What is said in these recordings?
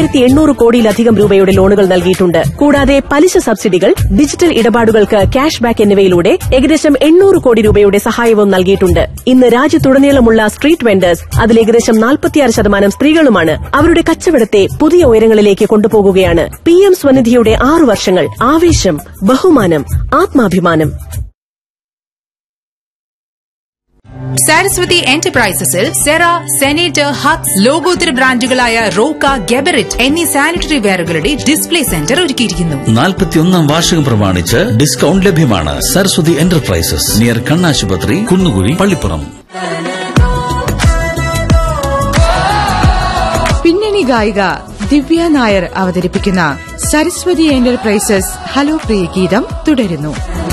മൂവായിരത്തി എണ്ണൂറ് കോടിയിലധികം രൂപയുടെ ലോണുകൾ നൽകിയിട്ടുണ്ട് കൂടാതെ പലിശ സബ്സിഡികൾ ഡിജിറ്റൽ ഇടപാടുകൾക്ക് ക്യാഷ് ബാക്ക് എന്നിവയിലൂടെ ഏകദേശം എണ്ണൂറ് കോടി രൂപയുടെ സഹായവും നൽകിയിട്ടുണ്ട് ഇന്ന് രാജ്യത്തുടനീളമുള്ള സ്ട്രീറ്റ് വെൻഡേഴ്സ് അതിൽ ഏകദേശം നാൽപ്പത്തിയാറ് ശതമാനം സ്ത്രീകളുമാണ് അവരുടെ കച്ചവടത്തെ പുതിയ ഉയരങ്ങളിലേക്ക് കൊണ്ടുപോകുകയാണ് പി എം സ്വനിധിയുടെ ആറു വർഷങ്ങൾ ആവേശം ബഹുമാനം ആത്മാഭിമാനം സാരസ്വതി എന്റർപ്രൈസസിൽ സെറ സെനേറ്റർ ഹക്സ് ലോകോത്തര ബ്രാൻഡുകളായ റോക്ക ഗെബറിറ്റ് എന്നീ സാനിറ്ററി വെയറുകളുടെ ഡിസ്പ്ലേ സെന്റർ ഒരുക്കിയിരിക്കുന്നു നാൽപ്പത്തിയൊന്നാം വാർഷികം പ്രമാണിച്ച് ഡിസ്കൗണ്ട് ലഭ്യമാണ് സരസ്വതി എന്റർപ്രൈസസ് നിയർ കണ്ണാശുപത്രി കുന്നുകുഴി പള്ളിപ്പുറം പിന്നണി ഗായിക ദിവ്യ നായർ അവതരിപ്പിക്കുന്ന സരസ്വതി എന്റർപ്രൈസസ് ഹലോ പ്രിയ ഗീതം തുടരുന്നു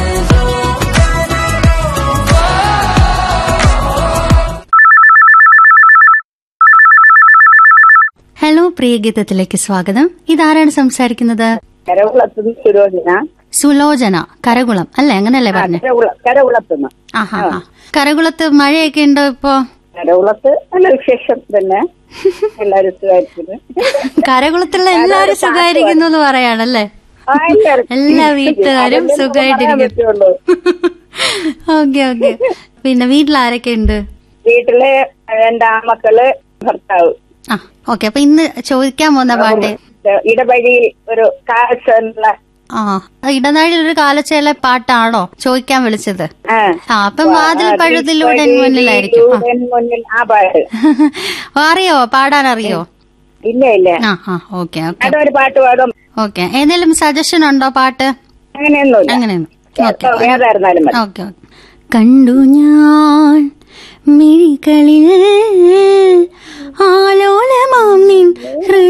ഹലോ പ്രിയ ഗീതത്തിലേക്ക് സ്വാഗതം ഇതാരാണ് സംസാരിക്കുന്നത് കരകുളത്തുനിന്ന് സുരോചന സുലോചന കരകുളം അല്ലേ അങ്ങനല്ലേ പറഞ്ഞു കരകുള കരകുളത്തുനിന്ന് ആഹാ ആ. കരകുളത്ത് മഴയൊക്കെ ഉണ്ടോ ഇപ്പോ കരകുളത്ത് നല്ല വിശേഷം തന്നെ എല്ലാരും സുഖമായിരിക്കുന്നു കരകുളത്തുള്ള എല്ലാരും സുഖമായിരിക്കുന്നു എന്ന് പറയാണല്ലേ ആ, എല്ലാവരും. എല്ലാ വീട്ടുകാരും അതല്ലേ നമുക്ക് പറയാൻ സുഖമായിട്ടിരിക്കുന്നു പറ്റുള്ളൂ. ഓക്കെ ഓക്കെ പിന്നെ വീട്ടിൽ ആരൊക്കെ ഉണ്ട് വീട്ടില് രണ്ട് ആമക്കള് ഭർത്താവ് ആ ഓക്കെ അപ്പൊ ഇന്ന് ചോദിക്കാൻ പോകുന്ന പാട്ട് ഇടവഴിയിൽ ഒരു കാഴ്ച ആ ഇടനാഴിൽ ഒരു കാലച്ചേല പാട്ടാണോ ചോദിക്കാൻ വിളിച്ചത് ആ അപ്പം വാതിൽ പഴുതിലൂടെ എൻ മുന്നിലായിരിക്കും ആ. മുന്നിൽ ആ പാട്ട് അറിയോ പാടാൻ അറിയോ ഇല്ല ഇല്ല ആ ആ ഓക്കെ ഓക്കെ അതൊരു പാട്ട് പാടും ഓക്കെ ഏതെങ്കിലും സജഷൻ ഉണ്ടോ പാട്ട് അങ്ങനെയൊന്നുമില്ല അങ്ങനെയൊന്നും ഓക്കെ ഏതായിരുന്നാലും മതി ഓക്കെ ഓക്കെ കണ്ടു ഞാൻ മിഴികളിൽ ആലോലമാം നിൻ ഹൃദയ